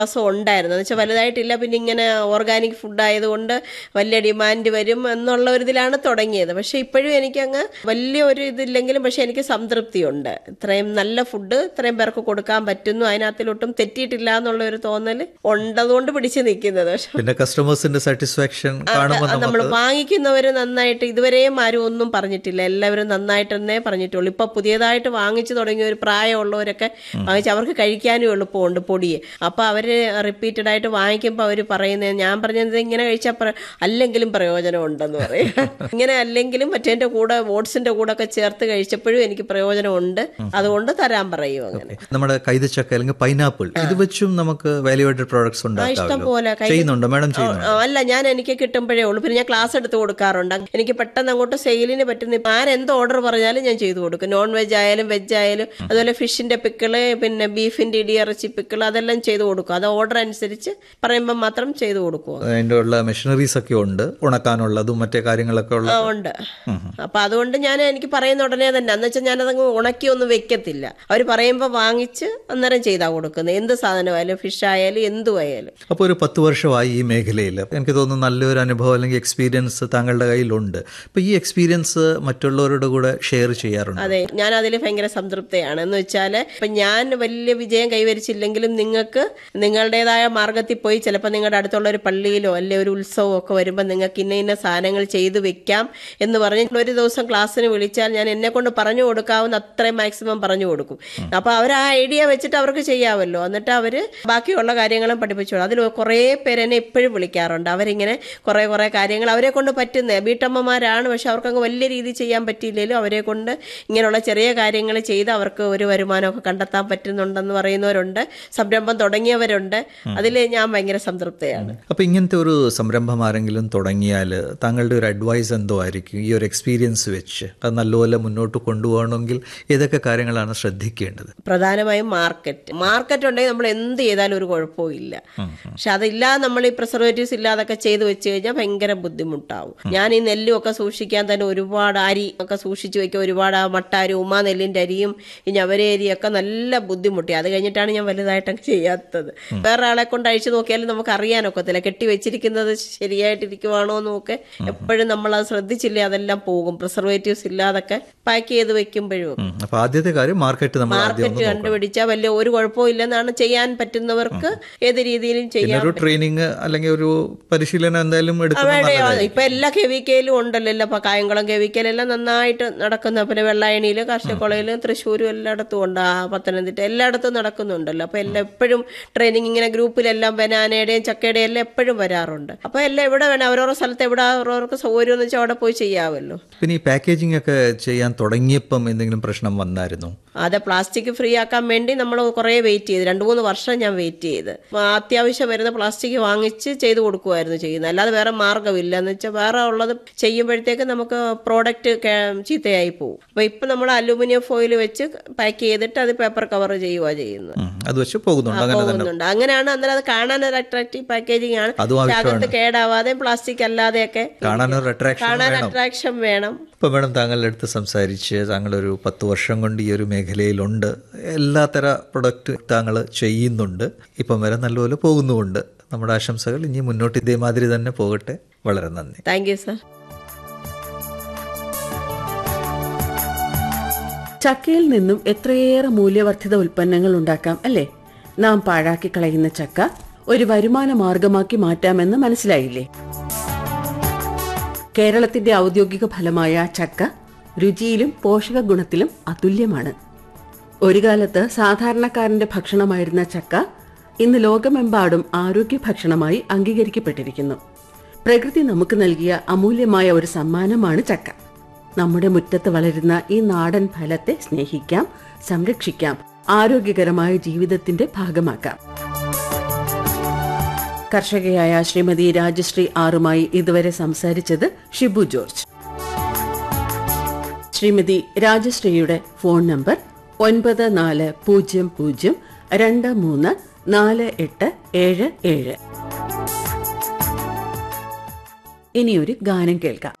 വിശ്വാസം ഉണ്ടായിരുന്നു എന്ന് വെച്ചാൽ വലുതായിട്ടില്ല പിന്നെ ഇങ്ങനെ ഓർഗാനിക് ഫുഡ് ആയതുകൊണ്ട് വലിയ ഡിമാൻഡ് വരും എന്നുള്ള ഒരു ഇതിലാണ് തുടങ്ങിയത് പക്ഷെ ഇപ്പോഴും എനിക്കങ്ങ് വലിയ ഒരു ഇതില്ലെങ്കിലും പക്ഷെ എനിക്ക് സംതൃപ്തിയുണ്ട് ഇത്രയും നല്ല ഫുഡ് ഇത്രയും പേർക്ക് കൊടുക്കാൻ പറ്റുന്നു അതിനകത്തിലൊട്ടും തെറ്റിയിട്ടില്ല എന്നുള്ള ഒരു തോന്നൽ ഉണ്ടതുകൊണ്ട് പിടിച്ചു നിൽക്കുന്നത് പക്ഷെ പിന്നെ കസ്റ്റമേഴ്സിന്റെ സാറ്റിസ്ഫാക്ഷൻ കാണുമ്പോൾ നമ്മൾ നമുക്ക് വാങ്ങിക്കുന്നവർ നന്നായിട്ട് ഇതുവരെയും ആരും ഒന്നും പറഞ്ഞിട്ടില്ല എല്ലാവരും നന്നായിട്ടെന്നേ പറഞ്ഞിട്ടുള്ളൂ ഇപ്പൊ പുതിയതായിട്ട് വാങ്ങിച്ചു തുടങ്ങിയ ഒരു പ്രായമുള്ളവരൊക്കെ വാങ്ങിച്ച് അവർക്ക് കഴിക്കാനും എളുപ്പമുണ്ട് പൊടിയെ അപ്പൊ അവര് റിപ്പീറ്റഡ് ആയിട്ട് വാങ്ങിക്കുമ്പോൾ അവര് പറയുന്നത് ഞാൻ പറഞ്ഞത് ഇങ്ങനെ കഴിച്ചാൽ പ്ര- അല്ലെങ്കിലും പ്രയോജനം ഉണ്ടെന്ന് പറയും ഇങ്ങനെ അല്ലെങ്കിലും മറ്റേന്റെ കൂടെ ഓട്സിന്റെ കൂടെ ഒക്കെ ചേർത്ത് കഴിച്ചപ്പോഴും എനിക്ക് പ്രയോജനമുണ്ട് അതുകൊണ്ട് തരാൻ പറയും അങ്ങനെ നമ്മുടെ കൈതച്ചക്ക അല്ലെങ്കിൽ പൈനാപ്പിൾ ഇത് വെച്ചും നമുക്ക് വാല്യുവേറ്റഡ് പ്രോഡക്ട്സ് ഇഷ്ടം ഉണ്ടാക്കാമല്ലോ പോലെ കൈ- ചെയ്യുന്നുണ്ടോ മാഡം ചെയ്യുന്നുണ്ടോ ആ, അല്ല ഞാൻ എനിക്ക് കിട്ടുമ്പോഴേ ഉള്ളൂ പിന്നെ ഞാൻ ക്ലാസ് എടുത്ത് കൊടുക്കാറുണ്ട് എനിക്ക് പെട്ടെന്ന് അങ്ങോട്ട് സെയിലിന് പറ്റുന്ന ഇപ്പം ആരെന്ത് ഓർഡർ പറഞ്ഞാലും ഞാൻ ചെയ്തു കൊടുക്കും നോൺ വെജ് ആയാലും വെജ് ആയാലും അതുപോലെ ഫിഷിന്റെ പിക്കിള് പിന്നെ ബീഫിന്റെ ഇടിയിറച്ചി പിക്കിള് അതെല്ലാം ചെയ്തു കൊടുക്കും അത് ഓർഡർ അനുസരിച്ച് പറയുമ്പോൾ മാത്രം ചെയ്തു കൊടുക്കും അതിൻ്റെ ഉള്ള മെഷീനറീസ് ഒക്കെ ഉണ്ട് ഉണക്കാനുള്ളതും മറ്റേ കാര്യങ്ങളൊക്കെ ഉള്ള ആ ഉണ്ട് അപ്പൊ അതുകൊണ്ട് ഞാൻ എനിക്ക് പറയുന്ന ഉടനെ തന്നെ എന്ന് വെച്ചാൽ ഞാനതങ്ങ് ഉണക്കി ഒന്നും വെക്കത്തില്ല അവർ പറയുമ്പോൾ വാങ്ങിച്ച് അന്നേരം ചെയ്താ കൊടുക്കുന്നത് എന്ത് സാധനമായാലും ഫിഷ് ആയാലും എന്തും ആയാലും അപ്പോൾ ഒരു പത്ത് വർഷമായി ഈ മേഖലയിൽ എനിക്ക് തോന്നുന്നു നല്ലൊരു അനുഭവം അല്ലെങ്കിൽ എക്സ്പീരിയൻസ് താങ്കളുടെ കയ്യിലുണ്ട് അപ്പോൾ ഈ എക്സ്പീരിയൻസ് മറ്റുള്ളവരുടെ കൂടെ ഷെയർ ചെയ്യാറുണ്ട് അതെ ഞാൻ അതിൽ ഭയങ്കര സംതൃപ്തയാണ് എന്ന് വെച്ചാൽ ഇപ്പൊ ഞാൻ വലിയ വിജയം കൈവരിച്ചില്ലെങ്കിലും നിങ്ങൾക്ക് നിങ്ങളുടേതായ മാർഗത്തിൽ പോയി ചിലപ്പോൾ നിങ്ങളുടെ അടുത്തുള്ള ഒരു പള്ളിയിലോ അല്ലെ ഒരു ഉത്സവമോ ഒക്കെ വരുമ്പോൾ നിങ്ങൾക്ക് ഇന്ന ഇന്ന സാധനങ്ങൾ ചെയ്തു വെക്കാം എന്ന് പറഞ്ഞ് ഒരു ദിവസം ക്ലാസ്സിന് വിളിച്ചാൽ ഞാൻ എന്നെ കൊണ്ട് പറഞ്ഞു കൊടുക്കാവുന്ന അത്രയും മാക്സിമം പറഞ്ഞു കൊടുക്കും അപ്പൊ അവർ ആ ഐഡിയ വെച്ചിട്ട് അവർക്ക് ചെയ്യാമല്ലോ എന്നിട്ട് അവര് ബാക്കിയുള്ള കാര്യങ്ങളും പഠിപ്പിച്ചു കൊടുക്കും. അതിൽ കുറേ പേര് എന്നെ ഇപ്പോഴും വിളിക്കാറുണ്ട് അവരിങ്ങനെ കുറേ കുറേ കാര്യങ്ങൾ അവരെ കൊണ്ട് പറ്റുന്നേ വീട്ടമ്മമാരാണ് പക്ഷെ അവർക്കങ്ങ് വലിയ രീതിയിൽ ചെയ്യാൻ പറ്റിയില്ലെങ്കിലും അവരെ കൊണ്ട് ഇങ്ങനെയുള്ള ചെറിയ കാര്യങ്ങൾ ചെയ്ത് അവർക്ക് ഒരു വരുമാനമൊക്കെ കണ്ടെത്താൻ പറ്റുന്നുണ്ടെന്ന് പറയുന്നവരുണ്ട് സംരംഭം തുടങ്ങിയവരുണ്ട് അതിൽ ഞാൻ ഭയങ്കര സംതൃപ്തയാണ് അപ്പോൾ ഇങ്ങനത്തെ ഒരു സംരംഭം ആരെങ്കിലും തുടങ്ങിയാൽ താങ്കളുടെ ഒരു അഡ്വൈസ് എന്തോ ആയിരിക്കും ഈ ഒരു എക്സ്പീരിയൻസ് വെച്ച് അത് നല്ലപോലെ മുന്നോട്ട് കൊണ്ടുപോകണമെങ്കിൽ ഏതൊക്കെ കാര്യങ്ങളാണ് ശ്രദ്ധിക്കേണ്ടത് പ്രധാനമായും മാർക്കറ്റ് മാർക്കറ്റ് ഉണ്ടെങ്കിൽ നമ്മൾ എന്ത് ചെയ്താലും ഒരു കുഴപ്പവും ഇല്ല പക്ഷെ അതില്ലാതെ നമ്മൾ ഈ പ്രിസർവേറ്റീവ്സ് ഇല്ലാതൊക്കെ ചെയ്ത് വെച്ച് കഴിഞ്ഞാൽ ഭയങ്കര ബുദ്ധിമുട്ടാവും ഞാൻ ഈ നെല്ലും ഒക്കെ സൂക്ഷിക്കാൻ തന്നെ ഒരുപാട് അരി ഒക്കെ സൂക്ഷിച്ചു വെക്കുക ഒരുപാട് ആ മട്ടാരി ഉമാ നെല്ലിന്റെ അരിയും ഈ ഞവരേരിയും ഒക്കെ നല്ല ബുദ്ധിമുട്ടി അത് കഴിഞ്ഞിട്ടാണ് ഞാൻ വലുതായിട്ടങ്ങ് ചെയ്യാത്തത് വേറെ ആളെ കൊണ്ട് അഴിച്ചു നോക്കിയാലും നമുക്ക് അറിയാനൊക്കത്തില്ല കെട്ടി വെച്ചിരിക്കുന്നത് ശരിയായിട്ടിരിക്കുവാണോ എന്നൊക്കെ എപ്പോഴും നമ്മൾ അത് ശ്രദ്ധിച്ചില്ലേ അതെല്ലാം പോകും പ്രിസർവേറ്റീവ്സ് ഇല്ലാതൊക്കെ പാക്ക് ചെയ്ത് വെക്കുമ്പോഴും ഉം. അപ്പോൾ ആദ്യത്തെ കാര്യം മാർക്കറ്റ് നമ്മൾ ആദ്യം മാർക്കറ്റ് ഒന്ന് നോക്കണം കണ്ടുപിടിച്ചാൽ വലിയ ഒരു കുഴപ്പവും ഇല്ലെന്നാണ് ചെയ്യാൻ പറ്റുന്നവർക്ക് ഏത് രീതിയിലും പിന്നെ ചെയ്യാം ഒരു ട്രെയിനിങ് അല്ലെങ്കിൽ ഒരു പരിശീലനം എന്തായാലും എടുക്കുന്നത് വേണ്ടയോ നല്ലതായിരിക്കും. ഇപ്പൊ എല്ലാ കെവിക്കയിലും ഉണ്ടല്ലോ ഇപ്പൊ കായംകുളം കെവിക്കലെല്ലാം നന്നായിട്ട് നടക്കുന്ന പിന്നെ വെള്ളായണിയിലും കാർഷികക്കുളയിലും തൃശ്ശൂരും എല്ലായിടത്തും ഉണ്ട് ആ പത്തനംതിട്ട എല്ലായിടത്തും നടക്കുന്നുണ്ടല്ലോ അപ്പൊ എല്ലാം എപ്പോഴും ട്രെയിനിങ് ഇങ്ങനെ ഗ്രൂപ്പിലെല്ലാം ബനാനയുടെയും ചക്കയുടെയും എല്ലാം എപ്പോഴും വരാറുണ്ട് അപ്പൊ എല്ലാം എവിടെ വേണം അവരവരുടെ സ്ഥലത്ത് എവിടെ അവരവർക്ക് സൗകര്യം എന്ന് വെച്ചാൽ അവിടെ പോയി ചെയ്യാമല്ലോ പിന്നെ ഈ പാക്കേജിംഗ് ഒക്കെ ചെയ്യാൻ തുടങ്ങിയപ്പം എന്തെങ്കിലും പ്രശ്നം വന്നായിരുന്നു അത് പ്ലാസ്റ്റിക് ഫ്രീ ആക്കാൻ വേണ്ടി നമ്മൾ കുറേ വെയിറ്റ് ചെയ്ത് രണ്ട് മൂന്ന് വർഷം ഞാൻ വെയിറ്റ് ചെയ്ത് അപ്പൊ അത്യാവശ്യം വരുന്ന പ്ലാസ്റ്റിക് വാങ്ങിച്ച് ചെയ്ത് കൊടുക്കുമായിരുന്നു ചെയ്യുന്നത് അല്ലാതെ വേറെ മാർഗ്ഗമില്ല എന്ന് വെച്ചാൽ വേറെ ഉള്ളത് ചെയ്യുമ്പോഴത്തേക്ക് നമുക്ക് പ്രോഡക്റ്റ് ചീത്തയായി പോകും അപ്പൊ ഇപ്പൊ നമ്മൾ അലൂമിനിയം ഫോയിൽ വെച്ച് പാക്ക് ചെയ്തിട്ട് അത് പേപ്പർ കവർ ചെയ്യുക ചെയ്യുന്നത് ഉം. അത് വെച്ച് പോകുന്നുണ്ട് അങ്ങനെ തന്നെ പോകുന്നുണ്ട് അങ്ങനെയാണ് അന്നേരം അത് കാണാൻ ഒരു അട്രാക്റ്റീവ് പാക്കേജിംഗ് ആണ് അതും പക്ഷെ ആവശ്യമാണ് അകത്ത് കേടാവാതെ പ്ലാസ്റ്റിക് അല്ലാതെയൊക്കെ കാണാനൊരു അട്രാക്ഷൻ കാണാൻ വേണം അട്രാക്ഷൻ വേണം ഇപ്പൊ മേഡം താങ്കളുടെ അടുത്ത് സംസാരിച്ച് താങ്കളൊരു പത്ത് വർഷം കൊണ്ട് ഈ ഒരു മേഖലയിലുണ്ട് എല്ലാത്തര പ്രൊഡക്റ്റ് താങ്കൾ ചെയ്യുന്നുണ്ട് ഇപ്പം വരെ നല്ലപോലെ പോകുന്നുമുണ്ട് നമ്മുടെ ആശംസകൾ ഇനി മുന്നോട്ട് ഇതേമാതിരി തന്നെ പോകട്ടെ വളരെ നന്ദി താങ്ക് യു സർ ചക്കയിൽ നിന്നും എത്രയേറെ മൂല്യവർദ്ധിത ഉൽപ്പന്നങ്ങൾ ഉണ്ടാക്കാം അല്ലേ നാം പാഴാക്കി കളയുന്ന ചക്ക ഒരു വരുമാന മാർഗമാക്കി മാറ്റാമെന്ന് മനസ്സിലായില്ലേ കേരളത്തിന്റെ ഔദ്യോഗിക ഫലമായ ചക്ക രുചിയിലും പോഷക ഗുണത്തിലും അതുല്യമാണ് ഒരു കാലത്ത് സാധാരണക്കാരന്റെ ഭക്ഷണമായിരുന്ന ചക്ക ഇന്ന് ലോകമെമ്പാടും ആരോഗ്യ ഭക്ഷണമായി അംഗീകരിക്കപ്പെട്ടിരിക്കുന്നു പ്രകൃതി നമുക്ക് നൽകിയ അമൂല്യമായ ഒരു സമ്മാനമാണ് ചക്ക നമ്മുടെ മുറ്റത്ത് വളരുന്ന ഈ നാടൻ ഫലത്തെ സ്നേഹിക്കാം സംരക്ഷിക്കാം ആരോഗ്യകരമായ ജീവിതത്തിന്റെ ഭാഗമാക്കാം കർഷകയായ ശ്രീമതി രാജശ്രീ ആറുമായി ഇതുവരെ സംസാരിച്ചത് ഷിബു ജോർജ് ശ്രീമതി രാജശ്രീയുടെ ഫോൺ നമ്പർ ഒൻപത് നാല് പൂജ്യം പൂജ്യം രണ്ട് മൂന്ന് നാല് എട്ട് ഏഴ് ഏഴ് ഇനിയൊരു ഗാനം കേൾക്കാം